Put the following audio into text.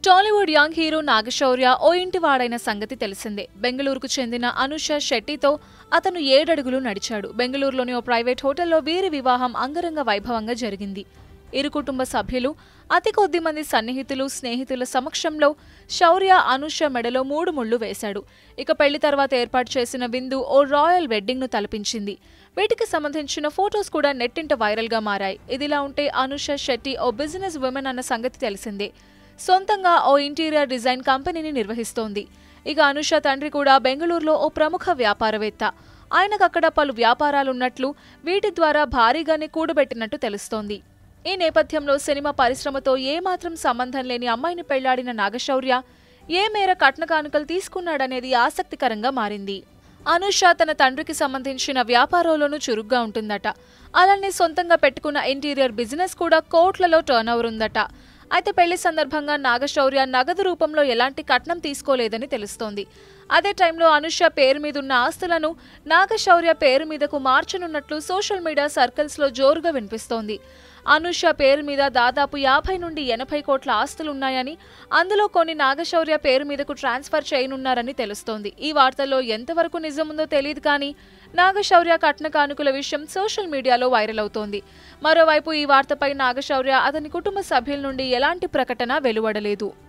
Tollywood young hero Naga Shaurya ఓ ఇంటి వాడైన సంగతి తెలిసిందే బెంగళూరుకు చెందిన అనుష శెట్టితో అతను ఏడడుగులు నడిచాడు బెంగళూరులోని ఓ ప్రైవేట్ హోటల్లో వీరి వివాహం అంగరంగ వైభవంగా జరిగింది ఇరు కుటుంబ సభ్యులు అతి కొద్ది మంది సన్నిహితులు స్నేహితుల సమక్షంలో శౌర్య అనుష మెడలో మూడు ముళ్ళు వేశాడు ఇక పెళ్లి తర్వాత ఏర్పాటు చేసిన విందు ఓ రాయల్ వెడ్డింగ్ ను తలపించింది వీటికి సంబంధించిన ఫొటోస్ కూడా నెట్టింట వైరల్ గా మారాయి ఇదిలా ఉంటే అనుష శెట్టి ఓ బిజినెస్ ఉమెన్ అన్న సంగతి తెలిసిందే సొంతంగా ఓ ఇంటీరియర్ డిజైన్ కంపెనీని నిర్వహిస్తోంది ఇక అనుష తండ్రి కూడా బెంగళూరులో ఓ ప్రముఖ వ్యాపారవేత్త ఆయనకు అక్కడ పలు వ్యాపారాలున్నట్లు వీటి ద్వారా భారీగానే కూడబెట్టినట్టు తెలుస్తోంది ఈ నేపథ్యంలో సినిమా పరిశ్రమతో ఏమాత్రం సంబంధం లేని అమ్మాయిని పెళ్లాడిన నాగశౌర్య ఏ మేర కట్న కానుకలు తీసుకున్నాడనేది ఆసక్తికరంగా మారింది అనుష తన తండ్రికి సంబంధించిన వ్యాపారంలోనూ చురుగ్గా ఉంటుందట అలానే సొంతంగా పెట్టుకున్న ఇంటీరియర్ బిజినెస్ కూడా కోట్లలో టర్న్ ఉందట అయితే పెళ్లి సందర్భంగా నాగశౌర్య నగదు రూపంలో ఎలాంటి కట్నం తీసుకోలేదని తెలుస్తోంది అదే టైంలో అనుష పేరు మీద ఉన్న ఆస్తులను నాగశౌర్య పేరు మీదకు మార్చనున్నట్లు సోషల్ మీడియా సర్కిల్స్లో జోరుగా వినిపిస్తోంది అనుష పేరు మీద దాదాపు యాభై నుండి ఎనభై కోట్ల ఆస్తులున్నాయని అందులో కొన్ని నాగశౌర్య పేరు మీదకు ట్రాన్స్ఫర్ చేయనున్నారని తెలుస్తోంది ఈ వార్తల్లో ఎంతవరకు నిజముందో తెలియదు కానీ నాగశౌర్య కట్న కానుకల విషయం సోషల్ మీడియాలో వైరల్ అవుతోంది మరోవైపు ఈ వార్తపై నాగశౌర్య అతని కుటుంబ సభ్యుల నుండి ఎలాంటి ప్రకటన వెలువడలేదు